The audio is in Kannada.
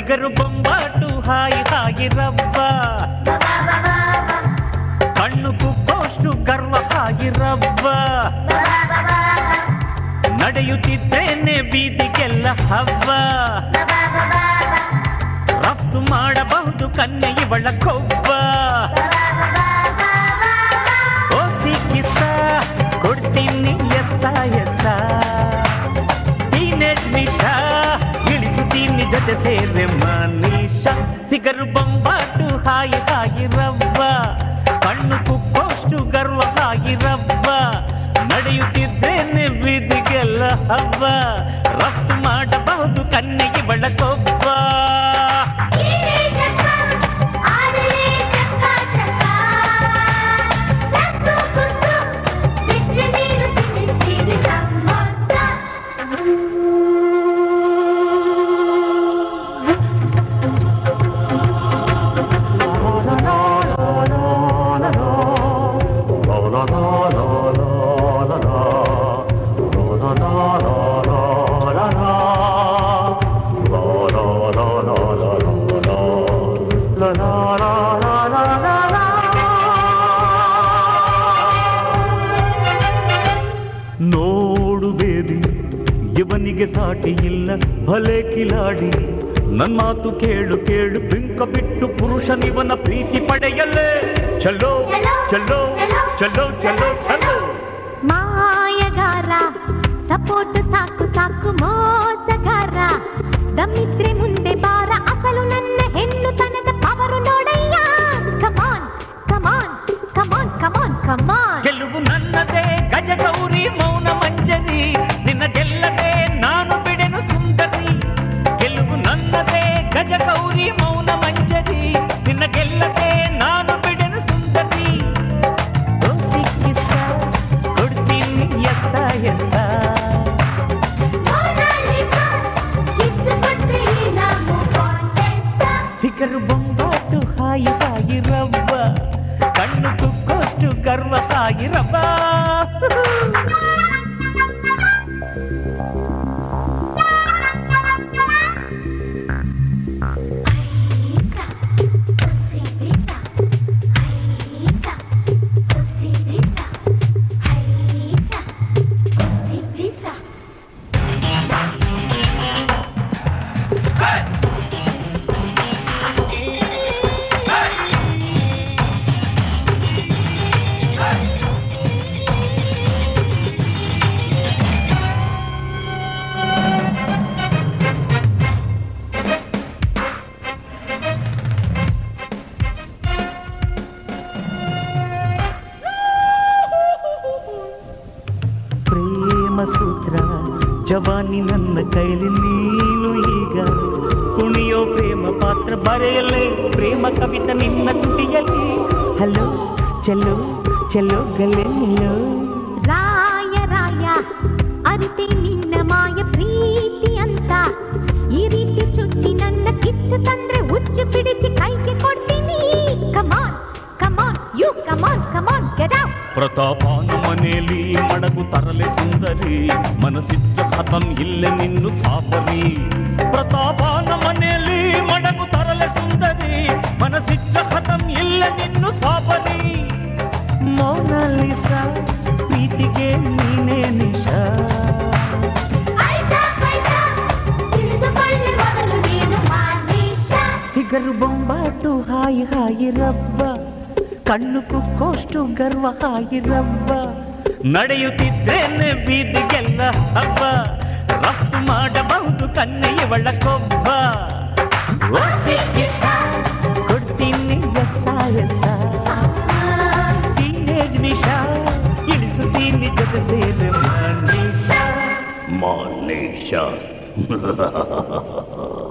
ಫಿಗರು ಬೊಂಬಾಟು ಹಾಯಿ ಹಾಯಿ ರಬ್ಬ ಕಣ್ಣು ಕುಕ್ಕೋಷ್ಟು ಗರ್ವ ಹಾಯಿ ರಬ್ಬ ನಡೆಯುತ್ತಿದ್ದೇನೆ ಬೀದಿಗೆಲ್ಲ ಹವ್ವ ರಫ್ತು ಮಾಡಬಹುದು ಕನ್ನೆ ಇವಳ ಕೊಬ್ಬ ಓ ಸಿಕ್ಕಿಸ ಕೊಡ್ತೀನಿ ಎಸ್ಸ ಎಸ್ಸ ಟೀನೇಜ್ ನಿಶ ಇಳಿಸುತ್ತೀನಿ ಜೊತೆ ಸೇರೆ ಮನೀಷ ಫಿಗರು ಬೊಂಬಾಟು ಹಾಯಿ ಹಾಯಿ ರವ್ವ ಕಣ್ಣು ಕುಕ್ಕೋಷ್ಟು ಗರ್ವ ಹಾಯಿ ರವ್ವ ನಡೆಯುತ್ತಿದ್ದೇನೆ ಬೀದಿಗೆಲ್ಲ ಹವ್ವ ರಫ್ತು ಮಾಡಬಹುದು ಕನ್ನೆಗೆ ಬಳಕೊಬ್ಬ ನೋಡು ಬೇಬಿ ಇವನಿಗೆ ಸಾಟಿ ಇಲ್ಲ ಭಲೆ ಕಿಲಾಡಿ ನನ್ ಮಾತು ಕೇಳು ಕೇಳು ಬಿಂಕ ಬಿಟ್ಟು ಪುರುಷನಿವನ ಪ್ರೀತಿ ಪಡೆಯಲೇ ಚಲೋ ಚಲೋ ಚಲೋ ಚಲೋ ಚಲೋ ಮಾಯಗಾರ ಸಪೋರ್ಟ್ ಸಾಕು ಸಾಕು ಮೋಸಗಾರ ದಮ್ಮಿದ್ರೆ ಮುಂದೆ ಬಾರ ಅಸಲು ನನ್ನ ಹೆಣ್ಣು ತನದ ಪವರು ನೋಡಯ್ಯ ಕಮಾನ್ ಕಮಾನ್ ಕಮಾನ್ ಕಮಾನ್ ಕಮಾನ್ ಗೆಲುವು ನನ್ನದೇ ಗಜ ಗೌರಿ ಮೌನ ಮಂಜರಿ ನಿನ್ನ ಗೆಲ್ಲದೆ ನಾನು ಬಿಡೆನು ಸುಂದರಿ ಗೆಲುವು ನನ್ನದೇ ಗಜ ಗೌರಿ ಮೌನ ಮಂಜರಿ ನಿನ್ನ ಗೆಲ್ಲದೆ ನಾನು ಬಿಡೆನು ಸುಂದರಿ ಓ ಸಿಕ್ಕಿಸ ಕೊಡ್ತೀನಿ ಎಸ್ಸ ಎಸ್ಸ ಫಿಕರು ಬೊಂಬಾಟು ಹಾಯಿ ಹಾಯಿ ರವ್ವ ಕಣ್ಣು ಕುಕ್ಕೋಷ್ಟು ಗರ್ವ ಹಾಯಿ ರವ್ವ ಪ್ರೇಮ ಸೂತ್ರ ಜವಾನಿ ನನ್ನ ಕೈಲಿ ನೀನು ಈಗ ಕುಣಿಯೋ ಪ್ರೇಮ ಪಾತ್ರ ಬರೆಯಲೇ ಪ್ರೇಮ ಕವಿತ ನಿನ್ನ ತುಟಿಯಲ್ಲಿ ಹಲೋ ಚಲೋ ಚಲೋ ಗಲೆ ನಿಲ್ಲೋ ರಾಯ ರಾಯ ಅರಿತೆ ನಿನ್ನ ಮಾಯ ಪ್ರೀತಿ ಅಂತ ಈ ರೀತಿ ಚುಚ್ಚಿ ನನ್ನ ಕಿಚ್ಚು ತಂದ್ರೆ ಉಚ್ಚು ಬಿಡಿಸಿ ಕೈಗೆ ಕೊಡ್ತೀನಿ come on come on you come on come on get out ಪ್ರತಾಪನ ಮನೆಯಲ್ಲಿ ಮಡಗು ತರಲೆ ಸುಂದರಿ ಮನಸ್ಸಿದ್ದ ಹತಂ ಇಲ್ಲೆ ನಿನ್ನು ಸಾಪರಿ ಪ್ರತಾಪನ ಮನೆಯಲ್ಲಿ ಮಡಗು ತರಲೆ ಸುಂದರಿ ಮನಸ್ಸಿದ್ದ ಹತಂ ಇಲ್ಲೆ ನಿನ್ನು ಸಾಪರಿ ಮೌನಲಿಸ ಪ್ರೀತಿಗೆ ನೀನೇ ನಿಶಾ ಫಿಗರು ಬೊಂಬಾಟು ಹಾಯಿ ಹಾಯಿ ರಬ್ಬ ಕಣ್ಣು ಕುಕ್ಕೋಷ್ಟು ಗರ್ವ ಹಾಯಿ ರಬ್ಬ ನಡೆಯುತ್ತಿದ್ದೇನೆ ಬೀದಿಗೆಲ್ಲ ಹಬ್ಬ ರಫ್ತು ಮಾಡಬಹುದು ಕನ್ನೆಯವಳ ಕೊಬ್ಬ ಓ ಸಿಕ್ಕಿಸ, ಕೊಡ್ತೀನಿ ಎಸ್ಸ ಎಸ್ಸ ಟೀನೇಜ್ ನಿಶ ಇಳಿಸುತ್ತೀನಿ ಜೊತೆ ಸೇರಿ ಮನೀಷ ಮನೀಷ